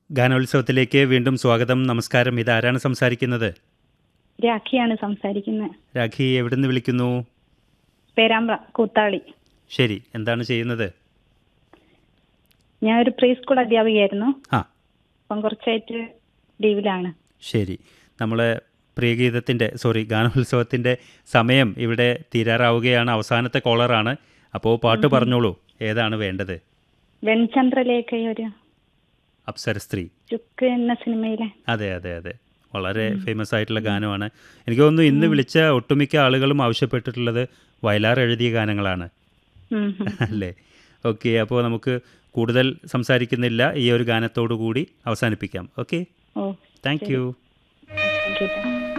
ഗാനോത്സവത്തിലേക്ക് വീണ്ടും സ്വാഗതം നമസ്കാരം ഇത് ആരാണ് സംസാരിക്കുന്നത് രാഖിയാണ് സംസാരിക്കുന്നത് രാഖി എവിടെ നിന്ന് വിളിക്കുന്നു പേരാമ്പ്ര കൂത്താളി ശരി എന്താണ് ചെയ്യുന്നത് ഞാൻ ഒരു പ്രീ സ്കൂൾ അധ്യാപികയായിരുന്നു ആ അപ്പം കുറച്ചായിട്ട് ലീവിലാണ് ശരി നമ്മളെ പ്രിയഗീതത്തിൻ്റെ സോറി ഗാനോത്സവത്തിൻ്റെ സമയം ഇവിടെ തീരാറാവുകയാണ് അവസാനത്തെ കോളറാണ് അപ്പോൾ പാട്ട് പറഞ്ഞോളൂ ഏതാണ് വേണ്ടത് വെൺചന്ദ്രലേഖ ഒരു അപ്സര സ്ത്രീ ചുക്ക് എന്ന സിനിമയിലെ അതെ അതെ അതെ വളരെ ഫേമസ് ആയിട്ടുള്ള ഗാനമാണ് എനിക്ക് തോന്നുന്നു ഇന്ന് വിളിച്ച ഒട്ടുമിക്ക ആളുകളും ആവശ്യപ്പെട്ടിട്ടുള്ളത് വയലാർ എഴുതിയ ഗാനങ്ങളാണ് ഉം, ഉം. അല്ലേ ഓക്കെ അപ്പോൾ നമുക്ക് കൂടുതൽ സംസാരിക്കുന്നില്ല ഈ ഒരു ഗാനത്തോടു കൂടി അവസാനിപ്പിക്കാം okay oh thank you thank U